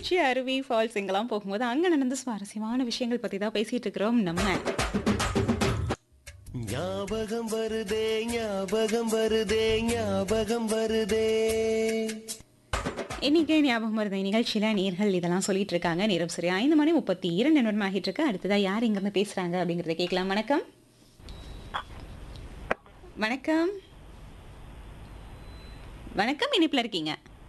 Beach அருவி falls இங்கெல்லாம் போகும்போது அங்க நடந்த சுவாரஸ்யமான விஷயங்கள் பத்தி தான் பேசிட்டு இருக்கிறோம் நம்ம ஞாபகம் வருதே ஞாபகம் வருதே ஞாபகம் வருதே இன்னைக்கு ஞாபகம் வருது நிகழ்ச்சியில நேர்கள் இதெல்லாம் சொல்லிட்டு இருக்காங்க நேரம் சரி ஐந்து மணி முப்பத்தி இரண்டு நிமிடம் ஆகிட்டு இருக்கு அடுத்ததா யார் இங்க இருந்து பேசுறாங்க அப்படிங்கறத கேட்கலாம் வணக்கம் வணக்கம் வணக்கம் இனிப்புல இருக்கீங்க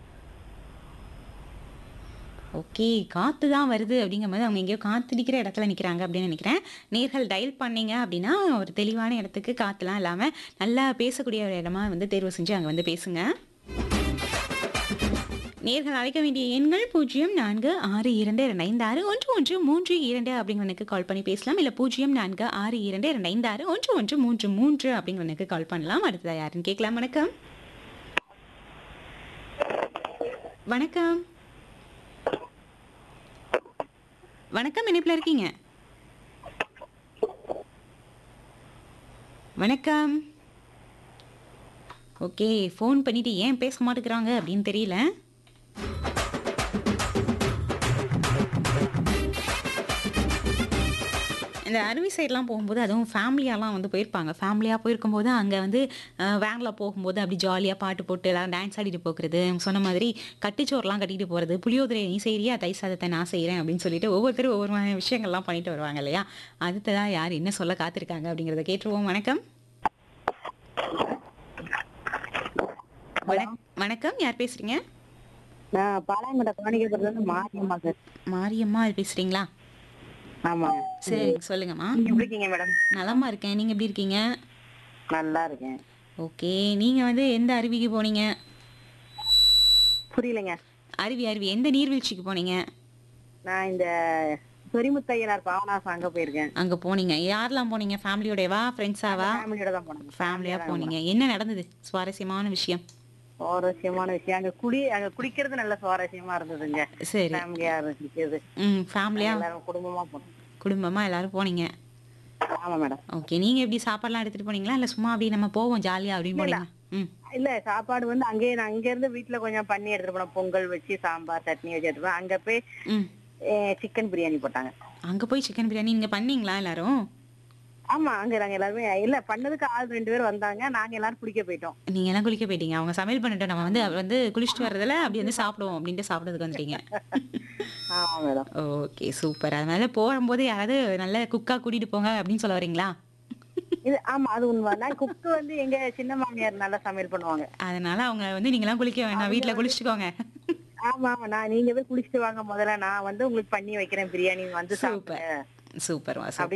ஓகே காற்று தான் வருது அப்படிங்கும்போது அவங்க எங்கேயோ காத்திருக்கிற இடத்துல நிற்கிறாங்க அப்படின்னு நினைக்கிறேன் நேர்கள் டயல் பண்ணீங்க அப்படின்னா ஒரு தெளிவான இடத்துக்கு காற்றுலாம் இல்லாமல் நல்லா பேசக்கூடிய ஒரு இடமா வந்து தேர்வு செஞ்சு அங்கே வந்து பேசுங்க நேர்கள் அழைக்க வேண்டிய எண்கள் பூஜ்ஜியம் நான்கு ஆறு இரண்டு இரண்டு ஐந்து ஆறு ஒன்று ஒன்று மூன்று இரண்டு அப்படிங்கிறனுக்கு கால் பண்ணி பேசலாம் இல்லை பூஜ்ஜியம் நான்கு ஆறு இரண்டு இரண்டு ஐந்து ஆறு ஒன்று ஒன்று மூன்று மூன்று அப்படிங்கிறனுக்கு கால் பண்ணலாம் அடுத்ததா யாருன்னு கேட்கலாம் வணக்கம் வணக்கம் வணக்கம் இணைப்பில் இருக்கீங்க வணக்கம் ஓகே ஃபோன் பண்ணிட்டு ஏன் பேச மாட்டேங்கிறாங்க அப்படின்னு தெரியல இந்த அருவி சைட்லாம் போகும்போது அதுவும் ஃபேமிலியாலாம் வந்து போயிருப்பாங்க ஃபேமிலியாக போயிருக்கும்போது அங்கே வந்து வேனில் போகும்போது அப்படி ஜாலியாக பாட்டு போட்டு எல்லாம் டான்ஸ் ஆடிட்டு போகிறது சொன்ன மாதிரி கட்டுச்சோறுலாம் கட்டிட்டு போகிறது புளியோதரை நீ செய்கிறியா தை சாதத்தை நான் செய்கிறேன் அப்படின்னு சொல்லிட்டு ஒவ்வொருத்தரும் ஒவ்வொரு மாதிரியான விஷயங்கள்லாம் பண்ணிட்டு வருவாங்க இல்லையா அடுத்ததான் யார் என்ன சொல்ல காத்திருக்காங்க அப்படிங்கிறத கேட்டுருவோம் வணக்கம் வணக்- வணக்கம் யார் பேசுறீங்க நான் பாளையங்கோட்டை கோணிக்கப்புறத்துல இருந்து மாரியம்மா சார் மாரியம்மா பேசுறீங்களா ஆமாங்க சரி சொல்லுங்கம்மா நீங்க எப்படி இருக்கீங்க மேடம் நலமா இருக்கேன் நீங்க எப்படி இருக்கீங்க நல்லா இருக்கேன் ஓகே நீங்க வந்து எந்த அருவிக்கு போனீங்க புரியலைங்க அருவி அருவி எந்த நீர்வீழ்ச்சிக்கு போனீங்க நான் இந்த சொரிமுத்தையனார் பாவனாசம் அங்க போயிருக்கேன் அங்க போனீங்க யாரெல்லாம் போனீங்க ஃபேமிலியோடவா ஃப்ரெண்ட்ஸாவா ஃபேமிலியோட தான் போனேன் ஃபேமிலியா போனீங்க என்ன நடந்தது சுவாரஸ்யமான விஷயம் சுவாரஸ்யமான விஷயம் அங்க குடி அங்க குடிக்கிறது நல்ல சுவாரஸ்யமா இருந்ததுங்க சரி ஃபேமிலியா இருந்துச்சு ம் ஃபேமிலியா எல்லாரும் குடும்பமா போனோம் குடும்பமா எல்லாரும் போனீங்க ஆமா மேடம் ஓகே நீங்க எப்படி சாப்பாடுலாம் எடுத்துட்டு போனீங்களா இல்ல சும்மா அப்படி நம்ம போவோம் ஜாலியா அப்படின்னு போனீங்க ம் இல்ல சாப்பாடு வந்து அங்கேயே நான் அங்க இருந்து வீட்டுல கொஞ்சம் பண்ணி எடுத்துட்டு போனோம் பொங்கல் வச்சு சாம்பார் சட்னி வச்சு எடுத்துட்டு போனோம். அங்க போய் ம் சிக்கன் பிரியாணி போட்டாங்க அங்க போய் சிக்கன் பிரியாணி நீங்க பண்ணீங்களா எல்லாரும் ஆமா அங்க நாங்க எல்லாருமே இல்ல பண்ணதுக்கு ஆள் ரெண்டு பேர் வந்தாங்க நாங்க எல்லாரும் குடிக்க போயிட்டோம் நீங்க எல்லாம் குளிக்க போயிட்டீங்க அவங்க சமையல் பண்ணிட்டோம் நம்ம வந்து அவர் வந்து குளிச்சுட்டு வர்றதுல அப்படி வந்து சாப்பிடுவோம் அப்படின்ட்டு சாப்பிடுறதுக்கு வந்துட்டீங்க ஆமா மேடம் ஓகே சூப்பர் அதனால போகும்போது யாராவது நல்ல குக்கா கூட்டிட்டு போங்க அப்படின்னு சொல்ல வரீங்களா இது ஆமா அது உண்மைதான் குக்கு வந்து எங்க சின்ன மாமியார் நல்லா சமையல் பண்ணுவாங்க அதனால அவங்க வந்து நீங்களாம் குளிக்க வேண்டாம் வீட்ல குளிச்சுக்கோங்க ஆமா ஆமா நான் நீங்க போய் குளிச்சுட்டு வாங்க முதல்ல நான் வந்து உங்களுக்கு பண்ணி வைக்கிறேன் பிரியாணி வந்து சூப்பர் சாப்பிடுங்க சூப்பர் அப்படி